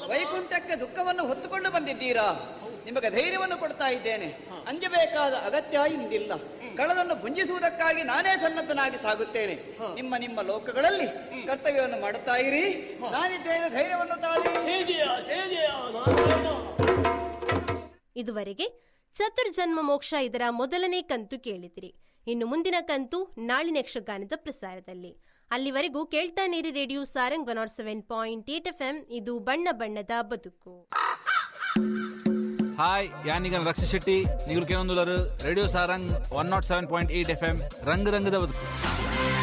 ವೈಕುಂಠಕ್ಕೆ ದುಃಖವನ್ನು ಹೊತ್ತುಕೊಂಡು ಬಂದಿದ್ದೀರಾ ನಿಮಗೆ ಧೈರ್ಯವನ್ನು ಕೊಡ್ತಾ ಇದ್ದೇನೆ ಅಂಜಬೇಕಾದ ಅಗತ್ಯ ಇಂದಿಲ್ಲ ಕಳದನ್ನು ಭುಂಜಿಸುವುದಕ್ಕಾಗಿ ನಾನೇ ಸನ್ನದ್ಧನಾಗಿ ಸಾಗುತ್ತೇನೆ ನಿಮ್ಮ ನಿಮ್ಮ ಲೋಕಗಳಲ್ಲಿ ಕರ್ತವ್ಯವನ್ನು ಮಾಡುತ್ತಾ ಇರಿ ನಾನಿದ್ದೇನೆ ಧೈರ್ಯವನ್ನು ತಾಳಿ ಜಯ ಜಯ ಜಯ ನಾರಾಯಣ ಇದುವರೆಗೆ ಚತುರ್ಜನ್ಮ ಮೋಕ್ಷ ಇದರ ಮೊದಲನೇ ಕಂತು ಕೇಳಿದಿರಿ ಇನ್ನು ಮುಂದಿನ ಕಂತು ನಾಳಿನ ಯಕ್ಷಗಾನದ ಪ್ರಸಾರದಲ್ಲಿ ಅಲ್ಲಿವರೆಗೂ ಕೇಳ್ತಾ ನೀರಿ radio Sarang one nought seven point eight F M ಇದು ಬಣ್ಣ ಬಣ್ಣದ ಬದುಕು ಹಾಯ್ ಯಾನಿಗನ್ ರಕ್ಷ ಶೆಟ್ಟಿ ನೀವು ಕೇಳೊಂದುಲರು radio Sarang one nought seven point eight F M ರಂಗ್ ರಂಗದ ಬದುಕು